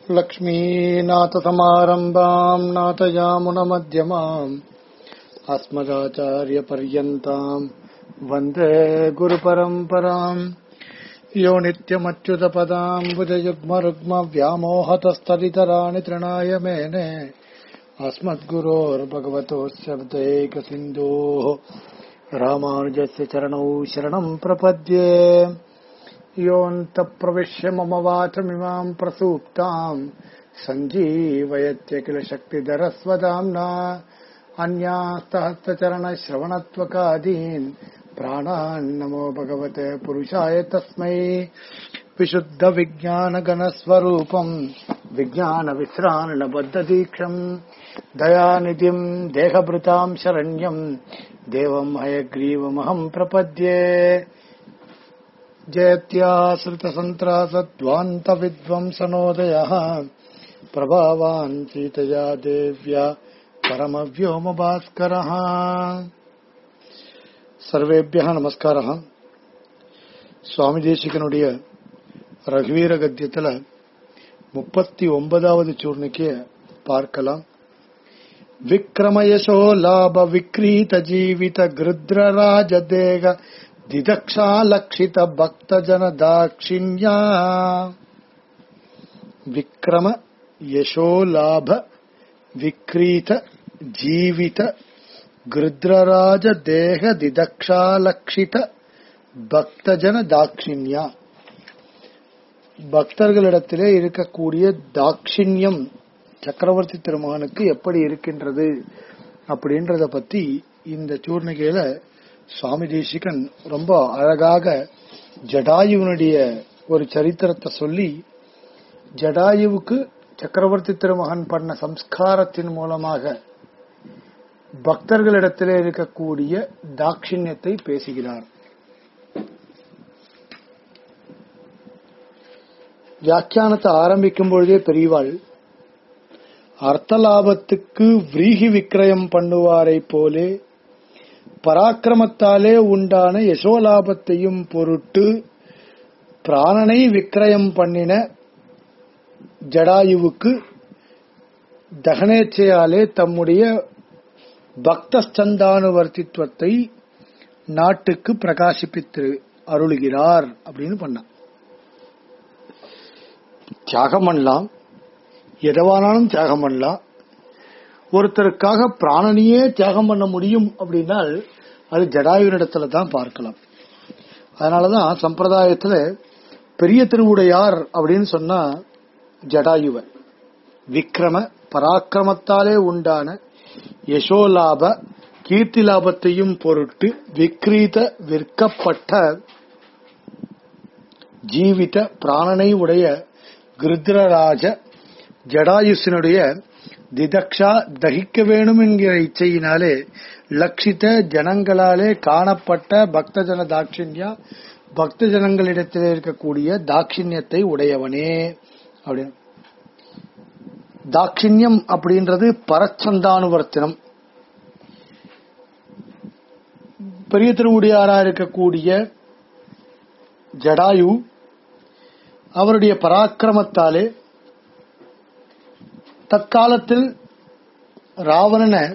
लक्ष्मीनाथसमारम्भाम् नाथयामुनमध्यमाम् अस्मदाचार्यपर्यन्ताम् वन्दे गुरुपरम्पराम् यो नित्यमच्युतपदाम् भुजयुग्मरुग्मव्यामोहतस्तदितराणि तृणाय मेने अस्मद्गुरोर्भगवतोऽस्य हृदयैकसिन्धोः रामानुजस्य चरणौ शरणम् प्रपद्ये योऽन्तप्रविश्य मम वाचमिमाम् प्रसूप्ताम् सञ्जीवयत्य किल शक्तिधरस्वदाम्ना अन्यास्तहस्तचरणश्रवणत्वकादीन् प्राणान्नमो भगवते पुरुषाय तस्मै विशुद्धविज्ञानगणस्वरूपम् विज्ञानविश्राणबद्धदीक्षम् दयानिधिम् देहभृताम् शरण्यम् देवम् हयग्रीवमहम् प्रपद्ये जयत्याश्रितसन्त्रासद्वान्तविद्वंसनोदयः प्रभावान् सीतया देव्या परमव्योमभास्करः சர்வேபியா நமஸ்காரா சுவாமி தேசிகனுடைய ரகுவீர கத்தியத்துல முப்பத்தி ஒன்பதாவது சூர்ணிக்க பார்க்கலாம் விக்ரமயசோ லாப விக்ரீத ஜீவித கிருத்ரராஜ தேக திதக்ஷா லக்ஷித பக்த ஜன தாட்சிண்யா விக்ரம யசோ லாப விக்ரீத ஜீவித கிருத்ரராஜ தேக திதக்ஷாலக்ஷித பக்தஜன தாட்சிண்யா பக்தர்களிடத்திலே இருக்கக்கூடிய தாட்சிண்யம் சக்கரவர்த்தி திருமகனுக்கு எப்படி இருக்கின்றது அப்படின்றத பத்தி இந்த சூர்ணிகையில சுவாமி தேசிகன் ரொம்ப அழகாக ஜடாயுவனுடைய ஒரு சரித்திரத்தை சொல்லி ஜடாயுவுக்கு சக்கரவர்த்தி திருமகன் பண்ண சம்ஸ்காரத்தின் மூலமாக பக்தர்களிடத்திலே இருக்கக்கூடிய தாட்சிணியத்தை பேசுகிறார் வியாக்கியானத்தை ஆரம்பிக்கும் பொழுதே பெரியவாள் அர்த்த லாபத்துக்கு விரீகி விக்கிரயம் பண்ணுவாரை போலே பராக்கிரமத்தாலே உண்டான யசோலாபத்தையும் பொருட்டு பிராணனை விக்கிரயம் பண்ணின ஜடாயுவுக்கு தகனேச்சையாலே தம்முடைய பக்தஸ்தந்தானுவர்த்தித்வத்தை நாட்டுக்கு பிரகாசிப்பித்து அருளுகிறார் அப்படின்னு பண்ணான் தியாகம் பண்ணலாம் எதவானாலும் தியாகம் பண்ணலாம் ஒருத்தருக்காக பிராணனையே தியாகம் பண்ண முடியும் அப்படின்னால் அது ஜடாயுனிடத்துல தான் பார்க்கலாம் அதனாலதான் சம்பிரதாயத்துல பெரிய திருவுடையார் அப்படின்னு சொன்னா ஜடாயுவ விக்ரம பராக்கிரமத்தாலே உண்டான யசோலாப கீர்த்தி லாபத்தையும் பொருட்டு விக்ரீத விற்கப்பட்ட ஜீவித பிராணனை உடைய கிருத்ரராஜ ஜடாயுசனுடைய திதக்ஷா தகிக்க வேணும் என்கிற இச்சையினாலே லட்சித்த ஜனங்களாலே காணப்பட்ட பக்த ஜன தாட்சிண்யா பக்த ஜனங்களிடத்தில் இருக்கக்கூடிய தாட்சிண்யத்தை உடையவனே அப்படின்னு தாட்சிண்யம் அப்படின்றது பரச்சந்தானுவர்த்தனம் பெரிய திருவுடியாரா இருக்கக்கூடிய ஜடாயு அவருடைய பராக்கிரமத்தாலே தற்காலத்தில் ராவணனை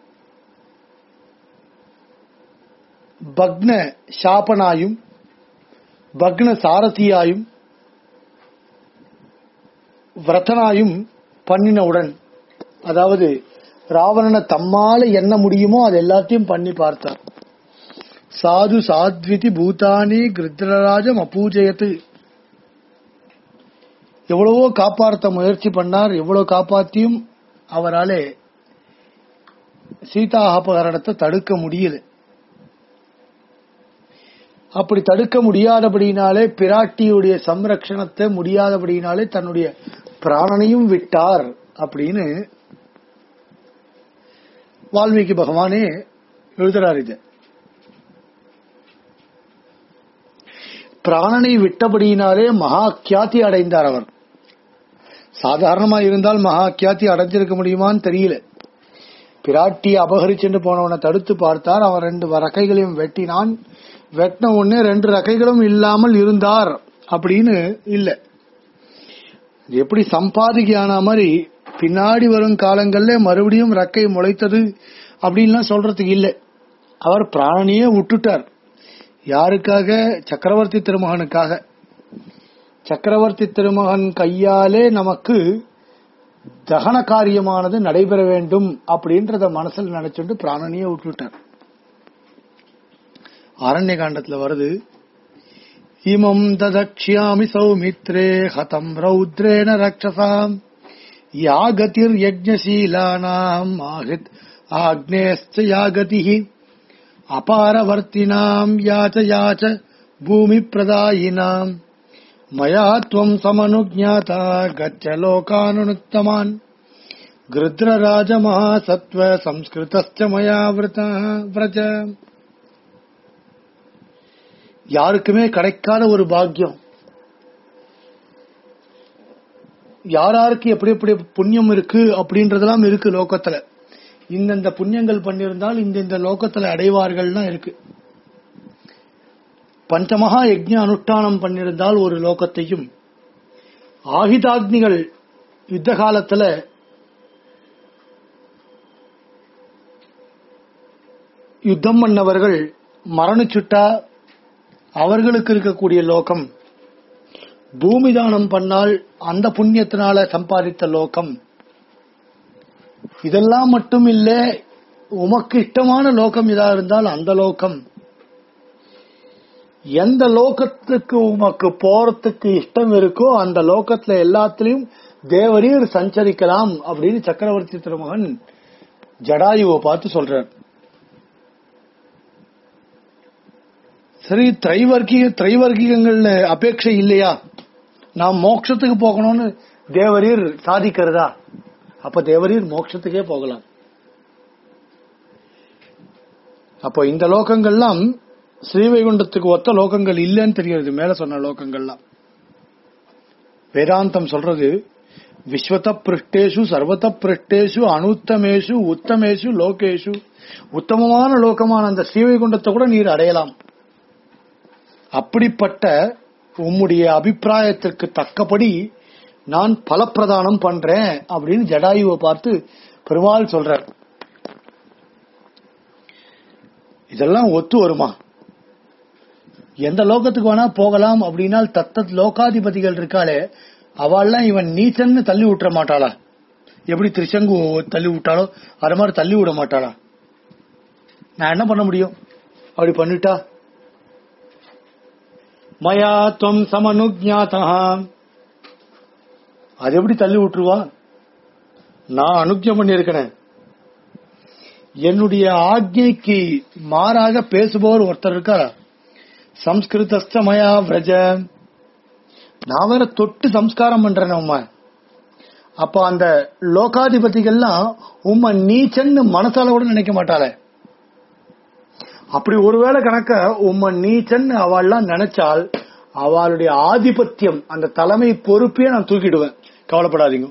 பக்ன சாபனாயும் பக்ன சாரதியாயும் விரதனாயும் பண்ணினவுடன் அதாவது ராவணனை தம்மால என்ன முடியுமோ அது எல்லாத்தையும் பண்ணி பார்த்தார் சாது சாத்விதி பூதானி கிருத்ரராஜம் அபூஜயத்து எவ்வளவோ காப்பாற்ற முயற்சி பண்ணார் எவ்வளவு காப்பாத்தியும் அவராலே சீதா அபகரணத்தை தடுக்க முடியல அப்படி தடுக்க முடியாதபடினாலே பிராட்டியுடைய சம்ரக்ஷணத்தை முடியாதபடினாலே தன்னுடைய பிராணனையும் விட்டார் அப்படின்னு வால்மீகி பகவானே எழுதுறார் இது பிராணனை விட்டபடியினாலே மகா கியாதி அடைந்தார் அவர் சாதாரணமா இருந்தால் மகா கியாதி அடைஞ்சிருக்க முடியுமான்னு தெரியல பிராட்டியை அபகரிச்சுட்டு போனவனை தடுத்து பார்த்தார் அவன் ரெண்டு ரக்கைகளையும் வெட்டினான் வெட்டின உடனே ரெண்டு ரக்கைகளும் இல்லாமல் இருந்தார் அப்படின்னு இல்ல இது எப்படி சம்பாதிக்கு ஆன மாதிரி பின்னாடி வரும் காலங்கள்ல மறுபடியும் ரக்கை முளைத்தது அப்படின்லாம் சொல்றதுக்கு இல்லை அவர் பிராணியே விட்டுட்டார் யாருக்காக சக்கரவர்த்தி திருமகனுக்காக சக்கரவர்த்தி திருமகன் கையாலே நமக்கு தகன காரியமானது நடைபெற வேண்டும் அப்படின்றத மனசுல நினைச்சுட்டு பிராணனையே விட்டுட்டார் அரண்ய காண்டத்துல வருது இமம் ததக்ஷ்யாமி சௌமித்ரே ஹதம் ரௌத்ரேண ரக்ஷசாம் யாகதிர் யஜ்ஞசீலானாம் ஆஹித் ஆக்னேஸ்ச யாகதிஹி அபாரவர்த்தினாம் யாச்ச யாச்ச பூமி பிரதாயினாம் மயா त्वम् समनुज्ञाता गच्छ लोकानुनुत्तमान् गृध्रराजमहासत्त्व संस्कृतश्च मया व्रतः व्रज யாருக்குமே கிடைக்காத ஒரு பாக்கியம் யாராருக்கு எப்படி எப்படி புண்ணியம் இருக்கு அப்படின்றதெல்லாம் இருக்கு லோகத்துல இந்தந்த புண்ணியங்கள் பண்ணியிருந்தால் இந்த இந்த லோகத்துல அடைவார்கள்னா இருக்கு பஞ்சமகா யஜ்ஞ அனுஷ்டானம் பண்ணியிருந்தால் ஒரு லோகத்தையும் ஆகிதாக்னிகள் யுத்த காலத்துல யுத்தம் பண்ணவர்கள் மரணிச்சுட்டா அவர்களுக்கு இருக்கக்கூடிய லோகம் பூமி தானம் பண்ணால் அந்த புண்ணியத்தினால சம்பாதித்த லோகம் இதெல்லாம் மட்டும் இல்ல உமக்கு இஷ்டமான லோகம் இதா இருந்தால் அந்த லோகம் எந்த லோகத்துக்கு உமக்கு போறதுக்கு இஷ்டம் இருக்கோ அந்த லோகத்துல எல்லாத்திலையும் தேவரீர் சஞ்சரிக்கலாம் அப்படின்னு சக்கரவர்த்தி திருமகன் ஜடாயுவை பார்த்து சொல்றார் சரி திரைவர்க்கிக திரைவர்க்கிகங்கள்ல அபேட்சை இல்லையா நாம் மோட்சத்துக்கு போகணும்னு தேவரீர் சாதிக்கிறதா அப்ப தேவரீர் மோட்சத்துக்கே போகலாம் அப்போ இந்த லோகங்கள்லாம் ஸ்ரீவைகுண்டத்துக்கு ஒத்த லோகங்கள் இல்லைன்னு தெரிகிறது மேல சொன்ன லோகங்கள்லாம் வேதாந்தம் சொல்றது விஸ்வத பிருஷ்டேஷு சர்வத பிருஷ்டேஷு அனுத்தமேஷு உத்தமேஷு லோகேஷு உத்தமமான லோகமான அந்த ஸ்ரீவைகுண்டத்தை கூட நீர் அடையலாம் அப்படிப்பட்ட உம்முடைய அபிப்பிராயத்திற்கு தக்கபடி நான் பலப்பிரதானம் பண்றேன் அப்படின்னு ஜடாயுவை பார்த்து பெருமாள் சொல்றார் இதெல்லாம் ஒத்து வருமா எந்த லோகத்துக்கு வேணா போகலாம் அப்படின்னா தத்தத் லோகாதிபதிகள் இருக்காளே அவள்லாம் இவன் நீச்சன்னு தள்ளி விட்டுற மாட்டாளா எப்படி திருச்சங்கு தள்ளி விட்டாலோ அது மாதிரி தள்ளி விட மாட்டாளா நான் என்ன பண்ண முடியும் அப்படி பண்ணிட்டா மயா துவம் சமனுஜாத்தா அது எப்படி தள்ளி விட்டுருவா நான் அனுஜம் பண்ணியிருக்கிறேன் என்னுடைய ஆக்ஞைக்கு மாறாக பேசுபவர் ஒருத்தர் இருக்காரா சம்ஸ்கிருதஸ்த மயா விரஜ நான் வேற தொட்டு சம்ஸ்காரம் பண்றேன் உம்மா அப்ப அந்த லோகாதிபதிகள்லாம் உம்ம நீச்சன்னு மனசால கூட நினைக்க மாட்டாளே அப்படி ஒருவேளை கணக்க உம்ம நீச்சன்னு அவள்லாம் நினைச்சால் அவளுடைய ஆதிபத்தியம் அந்த தலைமை பொறுப்பே நான் தூக்கிடுவேன் கவலைப்படாதீங்க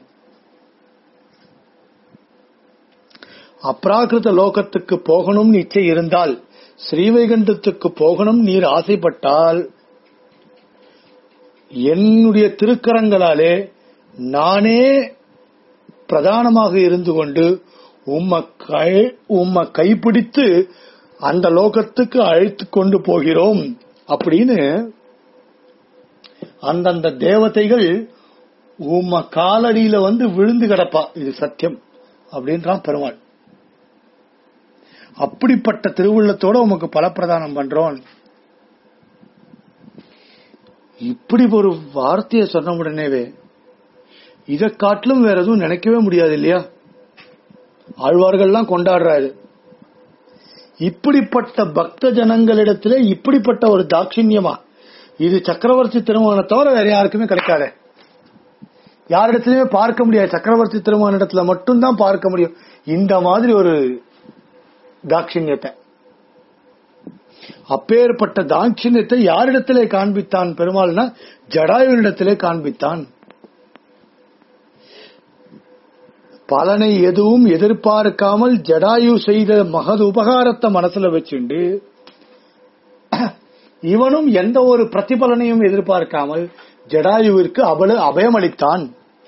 அப்ராகிருத லோகத்துக்கு போகணும்னு இச்சை இருந்தால் ஸ்ரீவைகுண்டத்துக்கு போகணும் நீர் ஆசைப்பட்டால் என்னுடைய திருக்கரங்களாலே நானே பிரதானமாக இருந்து கொண்டு உம்ம கை உம்ம கைப்பிடித்து அந்த லோகத்துக்கு அழைத்து கொண்டு போகிறோம் அப்படின்னு அந்தந்த தேவதைகள் உம்ம காலடியில வந்து விழுந்து கிடப்பா இது சத்தியம் அப்படின்றான் பெருமாள் அப்படிப்பட்ட திருவுள்ளத்தோட உமக்கு பலப்பிரதானம் பண்றோம் இப்படி ஒரு வார்த்தையை சொன்ன உடனேவே இதை காட்டிலும் வேற எதுவும் நினைக்கவே முடியாது இல்லையா ஆழ்வார்கள்லாம் கொண்டாடுறாரு இப்படிப்பட்ட பக்த ஜனங்களிடத்துல இப்படிப்பட்ட ஒரு தாட்சிணியமா இது சக்கரவர்த்தி திருமணத்தை தவிர வேற யாருக்குமே கிடைக்காது யாரிடத்திலுமே பார்க்க முடியாது சக்கரவர்த்தி திருமண இடத்துல மட்டும்தான் பார்க்க முடியும் இந்த மாதிரி ஒரு தாட்சிணியத்தை அப்பேற்பட்ட தாட்சிணியத்தை யாரிடத்திலே காண்பித்தான் பெருமாள்னா ஜடாயுனிடத்திலே காண்பித்தான் பலனை எதுவும் எதிர்பார்க்காமல் ஜடாயு செய்த மகது உபகாரத்தை மனசுல வச்சுண்டு இவனும் எந்த ஒரு பிரதிபலனையும் எதிர்பார்க்காமல் ஜடாயுவிற்கு அவளு அபயமளித்தான்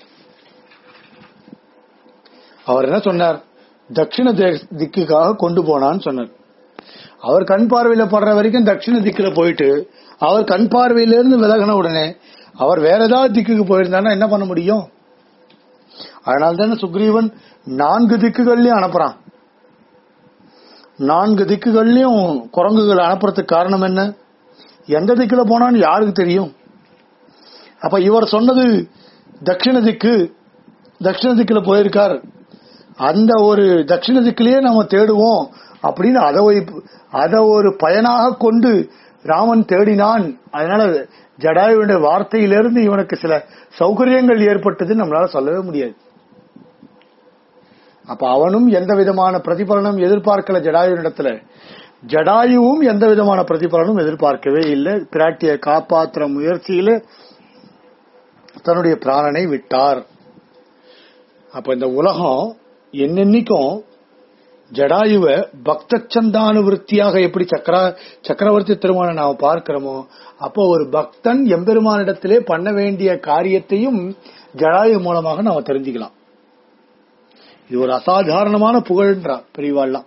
அவர் என்ன சொன்னார் தட்சிண தே- திக்குக்காக கொண்டு போனான்னு சொன்னார் அவர் கண் பார்வையில படுற வரைக்கும் தட்சிண திக்குல போயிட்டு அவர் கண் பார்வையிலிருந்து விலகின உடனே அவர் வேற ஏதாவது திக்குக்கு போயிருந்தாருன்னா என்ன பண்ண முடியும் அதனால தானே சுக்ரீவன் நான்கு திக்குகள்லயும் அனுப்புறான் நான்கு திக்குகள்லயும் குரங்குகள் அனுப்புறதுக்கு காரணம் என்ன எந்த திக்குல போனான்னு யாருக்கு தெரியும் அப்ப இவர் சொன்னது தட்சிண திக்கு தட்சிண திக்குல போயிருக்கார் அந்த ஒரு தட்சிண திக்கிலேயே நம்ம தேடுவோம் அப்படின்னு அதை ஒரு அதை ஒரு பயனாக கொண்டு ராமன் தேடினான் அதனால ஜடாயுடைய வார்த்தையிலிருந்து இவனுக்கு சில சௌகரியங்கள் ஏற்பட்டது நம்மளால சொல்லவே முடியாது அப்ப அவனும் எந்த விதமான பிரதிபலனும் எதிர்பார்க்கல ஜடாயுனிடத்துல ஜடாயுவும் எந்த விதமான பிரதிபலனும் எதிர்பார்க்கவே இல்லை பிராட்டியை காப்பாற்றுற முயற்சியில தன்னுடைய பிராணனை விட்டார் அப்ப இந்த உலகம் என்னென்னைக்கும் ஜடாயுவ பக்த சந்தானுவருத்தியாக எப்படி சக்கர சக்கரவர்த்தி திருமணம் நாம பார்க்கிறோமோ அப்போ ஒரு பக்தன் எம்பெருமானிடத்திலே பண்ண வேண்டிய காரியத்தையும் ஜடாயு மூலமாக நாம தெரிஞ்சுக்கலாம் இது ஒரு அசாதாரணமான புகழ்ன்றார் பெரியவாள்லாம்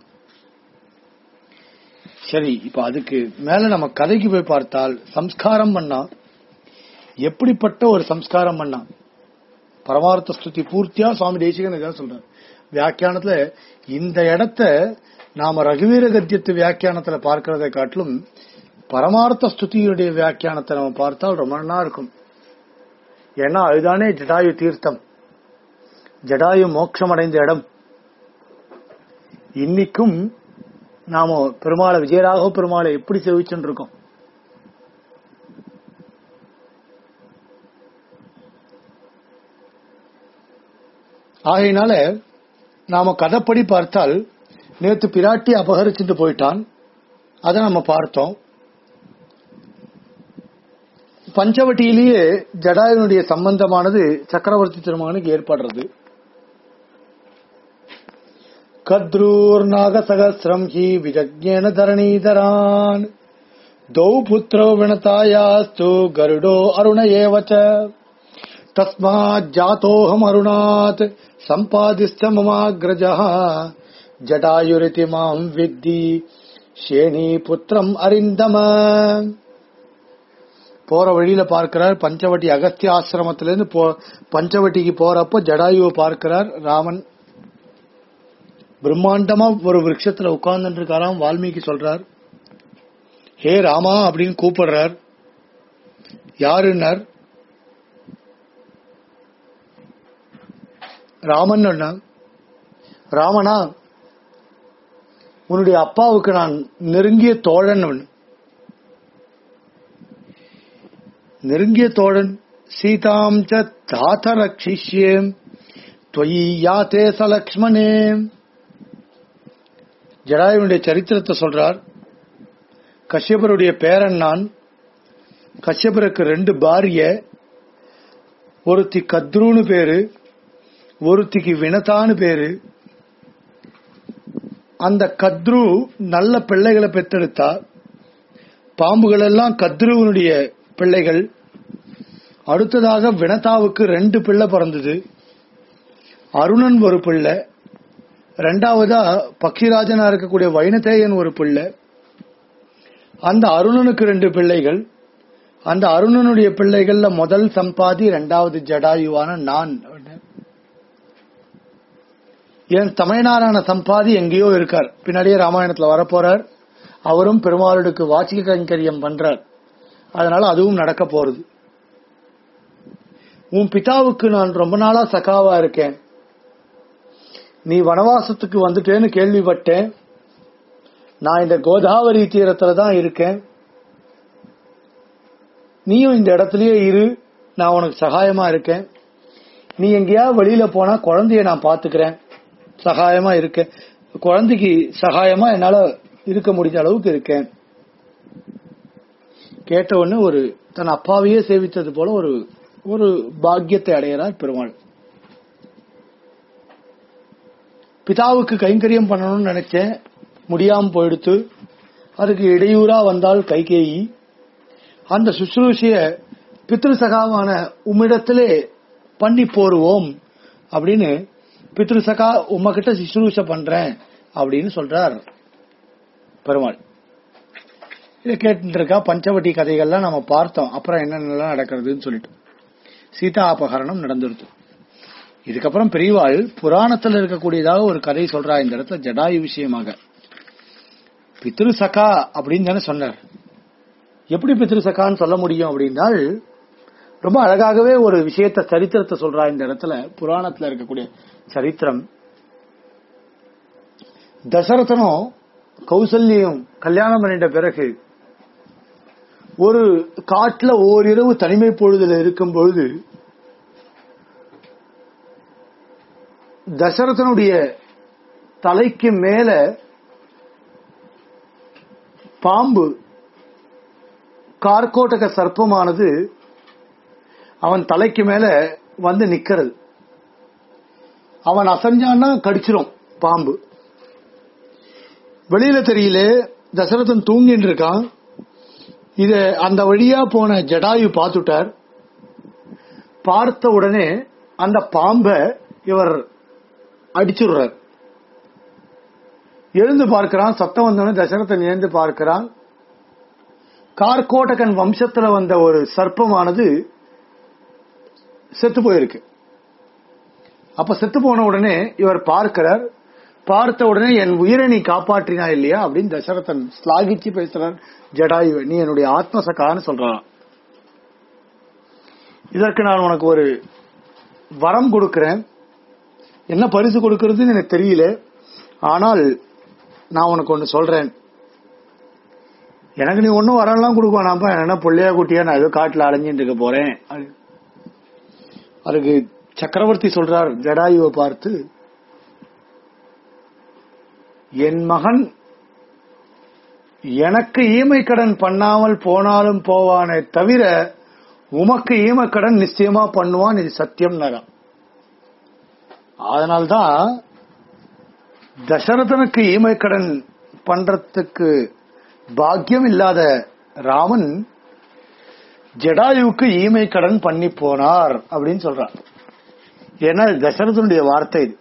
சரி இப்ப அதுக்கு மேல நம்ம கதைக்கு போய் பார்த்தால் சம்ஸ்காரம் பண்ணா எப்படிப்பட்ட ஒரு சம்ஸ்காரம் பண்ணா பரமார்த்த ஸ்துதி பூர்த்தியா சுவாமி தேசிகன் இதான் சொல்றார் வியாக்கியானத்துல இந்த இடத்த நாம ரகுவீர கத்தியத்து வியாக்கியானத்துல பார்க்கறதை காட்டிலும் பரமார்த்த ஸ்துதியுடைய வியாக்கியானத்தை நம்ம பார்த்தால் ரொம்ப நல்லா இருக்கும் ஏன்னா அதுதானே ஜடாயு தீர்த்தம் ஜடாயு மோட்சம் அடைந்த இடம் இன்னைக்கும் நாம பெருமாளை விஜயராக பெருமாளை எப்படி சேவிச்சுட்டு இருக்கோம் ஆகையினால நாம கதைப்படி பார்த்தால் நேத்து பிராட்டி அபகரிச்சுட்டு போயிட்டான் அதை நம்ம பார்த்தோம் பஞ்சவட்டியிலேயே ஜடாயுனுடைய சம்பந்தமானது சக்கரவர்த்தி திருமகனுக்கு ஏற்படுறது கத்ரூர் நாகசகசிரம் ஹி விஜக்ஞேன தரணீதரான் தௌ புத்திரோ வினதாயாஸ்து கருடோ அருண ஏவச்ச தஸ்மாத் ஜாத்தோஹம் அருணாத் சம்பாதிஸ்த மமாகிரஜः ஜடாயுரிதி மாம் வித்தி ஷேணி புத்திரம் அரிந்தம போற வழியில பார்க்கிறார் பஞ்சவட்டி அகஸ்திய ஆசிரமத்திலிருந்து போ பஞ்சவட்டிக்கு போறப்போ ஜடாயுவை பார்க்கிறார் ராமன் பிரம்மாண்டமா ஒரு விருட்சத்துல உட்கார்ந்துட்டு இருக்காராம் வால்மீகி சொல்றார் ஹே ராமா அப்படின்னு கூப்பிடுறார் யாருன்னார் ராமன் அண்ணா ராமனா உன்னுடைய அப்பாவுக்கு நான் நெருங்கிய தோழன் அவன். நெருங்கிய தோழன் சீதாம் ச தாத்த ரட்சிஷ்யேம் त्वयि யாத்தே ச லக்ஷ்மணே ஜடாயுடைய சரித்திரத்தை சொல்றார் கஷ்யபருடைய பேரன் நான் கஷ்யபருக்கு ரெண்டு பாரிய ஒருத்தி கத்ருன்னு பேரு ஒருத்திக்கு வினதான்னு பேரு அந்த கத்ரு நல்ல பிள்ளைகளை பெற்றெடுத்தா பாம்புகள் எல்லாம் கத்ருவனுடைய பிள்ளைகள் அடுத்ததாக வினதாவுக்கு ரெண்டு பிள்ளை பிறந்தது அருணன் ஒரு பிள்ளை ரெண்டாவதா பக்ஷிராஜனா இருக்கக்கூடிய வைனதேயன் ஒரு பிள்ளை அந்த அருணனுக்கு ரெண்டு பிள்ளைகள் அந்த அருணனுடைய பிள்ளைகள்ல முதல் சம்பாதி ரெண்டாவது ஜடாயுவான நான் என் தமிழ்நாடான சம்பாதி எங்கேயோ இருக்கார் பின்னாடியே ராமாயணத்துல வரப்போறார் அவரும் பெருமாளுக்கு வாச்சிக கைங்கரியம் பண்றார் அதனால அதுவும் நடக்க போறது உன் பிதாவுக்கு நான் ரொம்ப நாளா சகாவா இருக்கேன் நீ வனவாசத்துக்கு வந்துட்டேன்னு கேள்விப்பட்டேன் நான் இந்த கோதாவரி தீரத்துல தான் இருக்கேன் நீயும் இந்த இடத்துலயே இரு நான் உனக்கு சகாயமா இருக்கேன் நீ எங்கேயாவது வெளியில போனா குழந்தைய நான் பாத்துக்கிறேன் சகாயமா இருக்கேன் குழந்தைக்கு சகாயமா என்னால இருக்க முடிஞ்ச அளவுக்கு இருக்கேன் கேட்ட உடனே ஒரு தன் அப்பாவையே சேவித்தது போல ஒரு ஒரு பாக்கியத்தை அடைகிறார் பெருமாள் பிதாவுக்கு கைங்கரியம் பண்ணணும்னு நினைச்சேன் முடியாம போயிடுத்து அதுக்கு இடையூறா வந்தால் கைகேயி அந்த சுശ്രൂஷைய பித்ரு சகாவான உம்மிடத்திலே பண்ணி போருவோம் அப்படின்னு பித்ருசகா உம்மகிட்ட சிசுரூஷ பண்றேன் அப்படின்னு சொல்றார் பெருமாள் இதை கேட்டு இருக்கா பஞ்சவட்டி கதைகள்லாம் நம்ம பார்த்தோம் அப்புறம் என்னென்னலாம் நடக்கிறதுன்னு சொல்லிட்டு சீதா அபகரணம் நடந்துருது இதுக்கப்புறம் பெரியவாள் புராணத்துல இருக்கக்கூடியதாக ஒரு கதை சொல்றா இந்த இடத்துல ஜடாயு விஷயமாக பித்ரு சகா அப்படின்னு தானே சொன்னார் எப்படி பித்ரு சகான்னு சொல்ல முடியும் அப்படின்னால் ரொம்ப அழகாகவே ஒரு விஷயத்த சரித்திரத்தை சொல்றா இந்த இடத்துல புராணத்துல இருக்கக்கூடிய சரித்திரம் தசரதனும் கௌசல்யும் கல்யாணம் பண்ணிட்ட பிறகு ஒரு காட்டுல ஓரிரவு தனிமை பொழுதுல இருக்கும் பொழுது தசரதனுடைய தலைக்கு மேல பாம்பு கார்கோட்டக சர்ப்பமானது அவன் தலைக்கு மேல வந்து நிக்கிறது அவன் அசஞ்சான்னா கடிச்சிரும் பாம்பு வெளியில தெரியல தசரதன் தூங்கிட்டு இருக்கான் இத அந்த வழியா போன ஜடாயு பார்த்துட்டார் பார்த்த உடனே அந்த பாம்பை இவர் அடிச்சுடுறார் எழுந்து பார்க்கிறான் சத்தம் வந்தோடனே தசரதன் எழுந்து பார்க்கிறான் கார்கோட்டகன் வம்சத்துல வந்த ஒரு சர்ப்பமானது செத்து போயிருக்கு அப்ப செத்து போன உடனே இவர் பார்க்கிறார் பார்த்த உடனே என் உயிரை நீ காப்பாற்றினா இல்லையா அப்படின்னு தசரதன் ஸ்லாகிச்சு பேசுறார் ஜடாயு நீ என்னுடைய ஆத்மசகான்னு சொல்றான் இதற்கு நான் உனக்கு ஒரு வரம் கொடுக்கிறேன் என்ன பரிசு கொடுக்கறதுன்னு எனக்கு தெரியல ஆனால் நான் உனக்கு ஒன்று சொல்றேன் எனக்கு நீ ஒன்னும் வரலாம் கொடுக்க வேணாம்ப்பா என்ன பிள்ளையா குட்டியா நான் ஏதோ காட்டுல அலைஞ்சிட்டு இருக்க போறேன் அதுக்கு சக்கரவர்த்தி சொல்றார் ஜடாயுவை பார்த்து என் மகன் எனக்கு ஈமை கடன் பண்ணாமல் போனாலும் போவானே தவிர உமக்கு ஈமை கடன் நிச்சயமா பண்ணுவான் இது சத்தியம் நகம் அதனால்தான் தசரதனுக்கு ஈமை கடன் பண்றதுக்கு பாக்கியம் இல்லாத ராமன் ஜடாயுவுக்கு ஈமை கடன் பண்ணி போனார் அப்படின்னு சொல்றார் ஏன்னா தசரதனுடைய வார்த்தை இது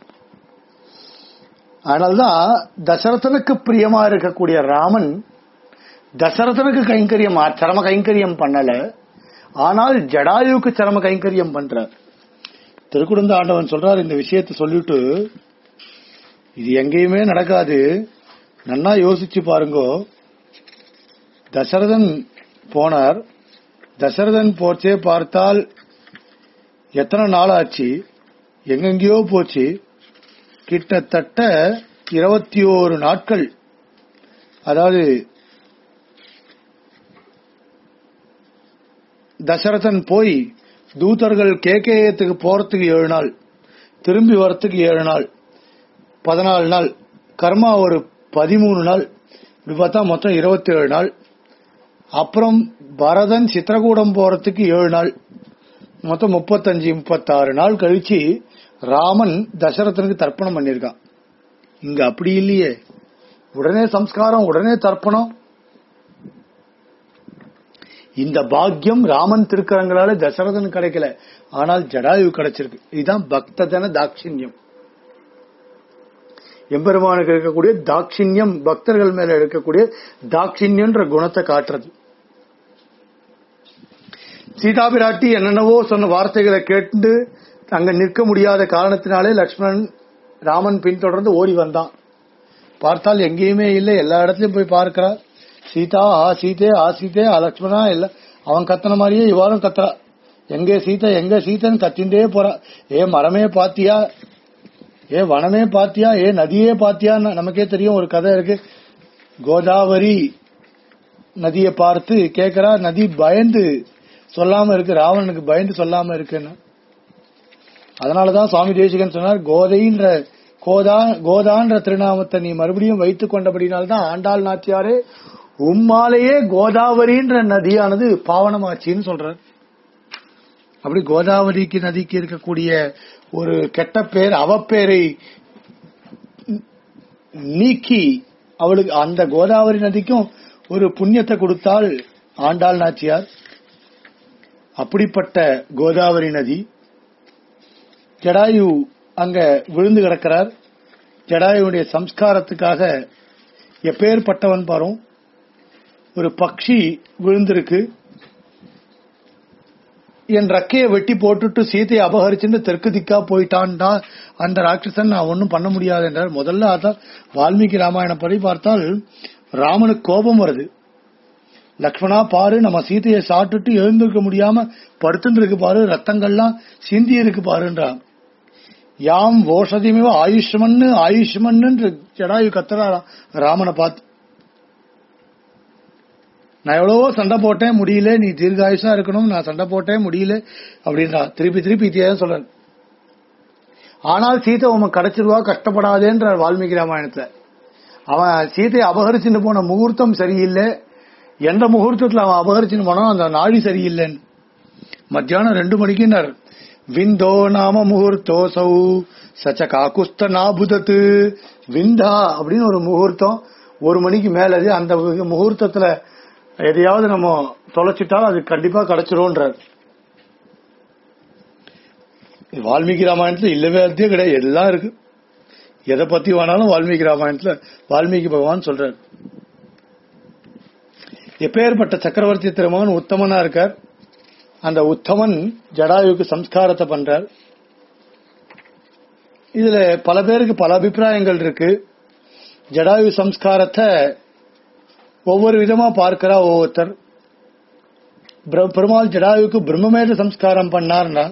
அதனால்தான் தசரதனுக்கு பிரியமா இருக்கக்கூடிய ராமன் தசரதனுக்கு கைங்கரியம் சரம கைங்கரியம் பண்ணல ஆனால் ஜடாயுவுக்கு சரம கைங்கரியம் பண்றார் திருக்குடந்த ஆண்டவன் சொல்றார் இந்த விஷயத்தை சொல்லிட்டு இது எங்கேயுமே நடக்காது நன்னா யோசிச்சு பாருங்கோ தசரதன் போனார் தசரதன் போச்சே பார்த்தால் எத்தனை நாள் ஆச்சு எங்கெங்கேயோ போச்சு கிட்டத்தட்ட இருபத்தி ஓரு நாட்கள் அதாவது தசரதன் போய் தூதர்கள் கேகேயத்துக்கு போறதுக்கு ஏழு நாள் திரும்பி வரத்துக்கு ஏழு நாள் பதினாலு நாள் கர்மா ஒரு பதிமூணு நாள் இப்படி பார்த்தா மொத்தம் இருபத்தி ஏழு நாள் அப்புறம் பரதன் சித்திரகூடம் போறதுக்கு ஏழு நாள் மொத்தம் முப்பத்தஞ்சு முப்பத்தாறு நாள் கழிச்சு ராமன் தசரதனுக்கு தர்ப்பணம் பண்ணிருக்கான் இங்க அப்படி இல்லையே உடனே சம்ஸ்காரம் உடனே தர்ப்பணம் இந்த பாக்கியம் ராமன் திருக்கரங்களால தசரதன் கிடைக்கல ஆனால் ஜடாயு கிடைச்சிருக்கு இதுதான் பக்ததன தாட்சிணியம் எம்பெருமானுக்கு இருக்கக்கூடிய தாட்சிணியம் பக்தர்கள் மேல இருக்கக்கூடிய தாட்சிணியன்ற குணத்தை காட்டுறது சீதா பிராட்டி என்னென்னவோ சொன்ன வார்த்தைகளை கேட்டு அங்க நிற்க முடியாத காரணத்தினாலே லக்ஷ்மணன் ராமன் பின்தொடர்ந்து ஓடி வந்தான் பார்த்தால் எங்கேயுமே இல்லை எல்லா இடத்துலயும் போய் பார்க்கிறார் சீதா ஆ சீதே ஆ சீதே ஆ லக்ஷ்மணா இல்ல அவன் கத்தன மாதிரியே இவாளும் கத்துறா எங்க சீதை எங்க சீதைன்னு கத்திண்டே போறா ஏ மரமே பாத்தியா ஏ வனமே பாத்தியா ஏ நதியே பாத்தியா நமக்கே தெரியும் ஒரு கதை இருக்கு கோதாவரி நதியை பார்த்து கேக்குறா நதி பயந்து சொல்லாம இருக்கு ராவணனுக்கு பயந்து சொல்லாம இருக்குன்னு அதனாலதான் சுவாமி தேசிகன் சொன்னார் கோதைன்ற கோதா கோதான்ற திருநாமத்தை நீ மறுபடியும் வைத்துக் கொண்டபடினால்தான் ஆண்டாள் நாச்சியாரே உம்மாலேயே கோதாவரின்ற நதியானது பாவனமாச்சின்னு சொல்றார் அப்படி கோதாவரிக்கு நதிக்கு இருக்கக்கூடிய ஒரு கெட்ட பேர் அவப்பேரை நீக்கி அவளுக்கு அந்த கோதாவரி நதிக்கும் ஒரு புண்ணியத்தை கொடுத்தால் ஆண்டாள் நாச்சியார் அப்படிப்பட்ட கோதாவரி நதி ஜடாயு அங்க விழுந்து கிடக்கிறார் ஜடாயுடைய சம்ஸ்காரத்துக்காக எப்பேற்பட்டவன் பாரும் ஒரு பக்ஷி விழுந்திருக்கு என் ரக்கையை வெட்டி போட்டுட்டு சீதையை அபகரிச்சுட்டு தெற்கு திக்கா போயிட்டான்டா அந்த ராட்சசன் நான் ஒன்னும் பண்ண முடியாது என்றார் முதல்ல அதான் வால்மீகி ராமாயணம் படி பார்த்தால் ராமனுக்கு கோபம் வருது லக்ஷ்மணா பாரு நம்ம சீதையை சாப்பிட்டுட்டு எழுந்திருக்க முடியாம படுத்துட்டு இருக்கு பாரு ரத்தங்கள்லாம் சிந்தி இருக்கு பாருன்றான் யாம் ஓஷதியமே ஆயுஷ்மன்னு ஆயுஷ்மன்னு ஜடாயு கத்துறா ராமனை பார்த்து நான் எவ்வளவோ சண்டை போட்டேன் முடியல நீ தீர்காயுஷா இருக்கணும் நான் சண்டை போட்டேன் முடியல அப்படின்றா திருப்பி திருப்பி இதே சொல்றேன் ஆனால் சீதை உமக்கு கிடைச்சிருவா கஷ்டப்படாதேன்றார் வால்மீகி ராமாயணத்துல அவன் சீதையை அபகரிச்சுட்டு போன முகூர்த்தம் சரியில்லை எந்த முகூர்த்தத்துல அவன் அபகரிச்சுட்டு போனான் அந்த நாழி சரியில்லைன்னு மத்தியானம் ரெண்டு மணிக்குன்னார் விந்தோ நாம முகூர்த்தோசௌ சச்ச காக்குஸ்த நாபுதத்து விந்தா அப்படின்னு ஒரு முகூர்த்தம் ஒரு மணிக்கு மேலது அந்த முகூர்த்தத்துல எதையாவது நம்ம தொலைச்சிட்டாலும் அது கண்டிப்பா கிடைச்சிரும்ன்றார் வால்மீகி ராமாயணத்துல இல்லவே அர்த்தம் கிடையாது எல்லாம் இருக்கு எதை பத்தி வேணாலும் வால்மீகி ராமாயணத்துல வால்மீகி பகவான் சொல்றார் எப்பேற்பட்ட சக்கரவர்த்தி திருமகன் உத்தமனா இருக்கார் அந்த உத்தமன் ஜடாயுக்கு சம்ஸ்காரத்தை பண்றார் இதுல பல பேருக்கு பல அபிப்பிராயங்கள் இருக்கு ஜடாயு சம்ஸ்காரத்தை ஒவ்வொரு விதமா பார்க்கிறா ஒவ்வொருத்தர் பிர- பெருமாள் ஜடாயுக்கு பிரம்மமேத சம்ஸ்காரம் பண்ணார்னா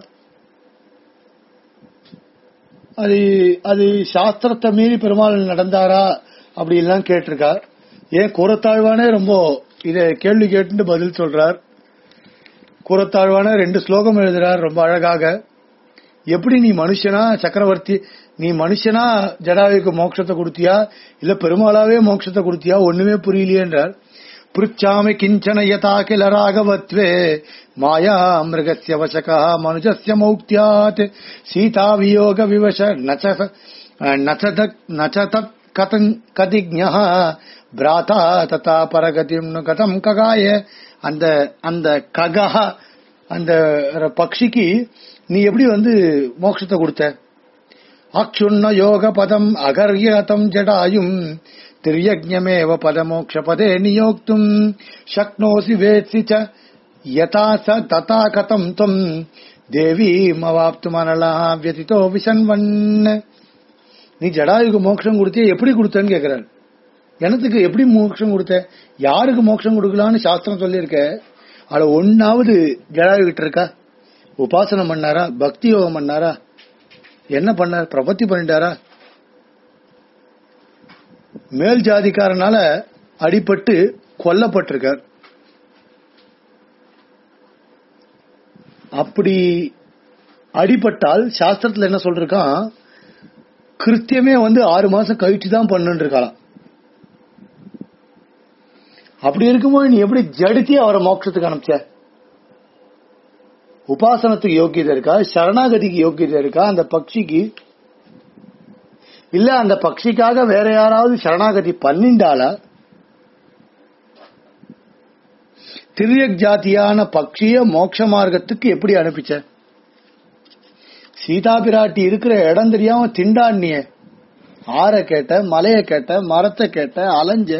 அது அது சாஸ்திரத்தை மீறி பெருமாள் நடந்தாரா அப்படி எல்லாம் கேட்டிருக்கா ஏன் கூறத்தாழ்வானே ரொம்ப இத கேள்வி கேட்டு பதில் சொல்றார் கூறத்தாழ்வான ரெண்டு ஸ்லோகம் எழுதுறார் ரொம்ப அழகாக எப்படி நீ மனுஷனா சக்கரவர்த்தி நீ மனுஷனா ஜடாயுக்கு மோட்சத்தை கொடுத்தியா இல்ல பெருமாளாவே மோட்சத்தை கொடுத்தியா ஒண்ணுமே புரியலையேன்றார் பிருச்சாமி கிஞ்சன யதா கில ராகவத்வே மாயா மிருகஸ்ய வசகா மனுஜஸ்ய மௌக்தியாத் சீதா வியோக விவச நச்ச நச்ச நச்ச தத் கதங் கதிஜ்ஞः பிராதா ததா பரகதிம் நு கதம் ககாய அந்த அந்த ககஹ அந்த பக்ஷிக்கு நீ எப்படி வந்து மோட்சத்தை கொடுத்த அக்ஷுண்ண யோக பதம் அகர்யதம் ஜடாயும் திரியஜமேவ பதமோக்ஷ பதே நியோக்தும் சக்னோசி வேத்சி ச யதா ச ததா கதம் துவம் தேவீம் அவாப்து மனலா வியதிதோ விசன்வன் நீ ஜடாயுக்கு மோட்சம் கொடுத்திய எப்படி கொடுத்தன்னு கேக்குறாரு எனத்துக்கு எப்படி மோட்சம் கொடுத்த யாருக்கு மோட்சம் கொடுக்கலான்னு சாஸ்திரம் சொல்லியிருக்க அதுல ஒன்னாவது ஜடாயு கிட்ட இருக்கா உபாசனம் பண்ணாரா பக்தி யோகம் பண்ணாரா என்ன பண்ணார் பிரபத்தி பண்ணிட்டாரா மேல் ஜாதிக்காரனால அடிபட்டு கொல்லப்பட்டிருக்கார் அப்படி அடிபட்டால் சாஸ்திரத்துல என்ன சொல்றான் கிருத்தியமே வந்து ஆறு மாசம் கழிச்சு தான் பண்ணுன்னு இருக்கலாம் அப்படி இருக்கும்போது நீ எப்படி ஜடித்தி அவரை மோட்சத்துக்கு அனுப்பிச்ச உபாசனத்துக்கு யோக்கியதை இருக்கா சரணாகதிக்கு யோக்கியதை இருக்கா அந்த பக்ஷிக்கு இல்ல அந்த பக்ஷிக்காக வேற யாராவது சரணாகதி பண்ணிண்டாளா திரியக் ஜாத்தியான பக்ஷிய மோட்ச மார்க்கத்துக்கு எப்படி அனுப்பிச்ச சீதா பிராட்டி இருக்கிற இடம் தெரியாம திண்டாடினிய ஆற கேட்ட மலைய கேட்ட மரத்தை கேட்ட அலைஞ்ச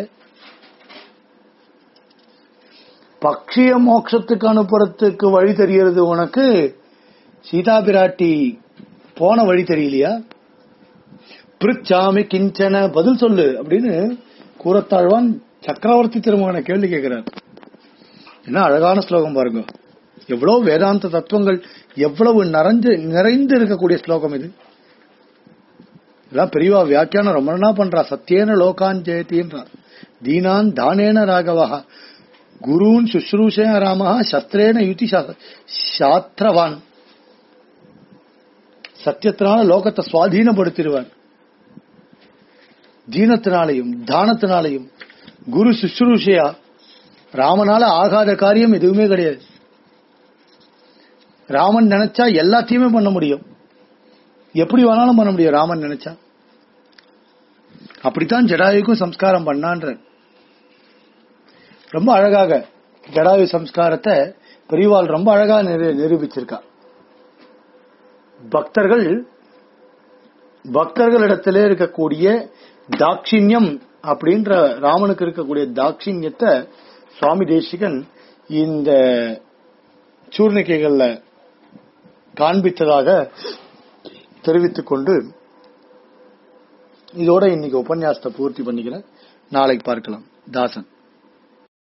பக்ஷிய மோட்சத்துக்கு அனுப்புறதுக்கு வழி தெரியறது உனக்கு சீதா பிராட்டி போன வழி தெரியலையா பிரிச்சாமி கிஞ்சன பதில் சொல்லு அப்படின்னு கூறத்தாழ்வான் சக்கரவர்த்தி திருமகனை கேள்வி கேட்கிறார் என்ன அழகான ஸ்லோகம் பாருங்க எவ்வளவு வேதாந்த தத்துவங்கள் எவ்வளவு நிறைஞ்சு நிறைந்து இருக்கக்கூடிய ஸ்லோகம் இது இதெல்லாம் பெரியவா வியாக்கியானம் ரொம்ப நாள் பண்றா சத்தியேன லோகான் ஜெயத்தின்றா தீனான் தானேன ராகவா குருன் சுஷ்ரூஷேன ராமஹா சஸ்திரேன யுதி சா- சாத்திரவான் சத்தியத்தினால லோகத்தை சுவாதீனப்படுத்திடுவார் தீனத்தினாலையும் தானத்தினாலையும் குரு சுஷ்ரூஷையா ராமனால ஆகாத காரியம் எதுவுமே கிடையாது ராமன் நினைச்சா எல்லாத்தையுமே பண்ண முடியும் எப்படி வேணாலும் பண்ண முடியும் ராமன் நினைச்சா அப்படித்தான் ஜடாயுக்கும் சம்ஸ்காரம் பண்ணான்ற ரொம்ப அழகாக ஜடாயு சம்ஸ்காரத்தை பெரியவாள் ரொம்ப அழகா நிரு- நிரூபிச்சிருக்கா பக்தர்கள் பக்தர்களிடத்திலே இருக்கக்கூடிய தாட்சிண்யம் அப்படின்ற ராமனுக்கு இருக்கக்கூடிய தாட்சிண்யத்தை சுவாமி தேசிகன் இந்த சூர்ணிக்கைகள்ல காண்பித்ததாக தெரிவித்துக் கொண்டு இதோட இன்னைக்கு உபன்யாசத்தை பூர்த்தி பண்ணிக்கிறேன் நாளைக்கு பார்க்கலாம் தாசன்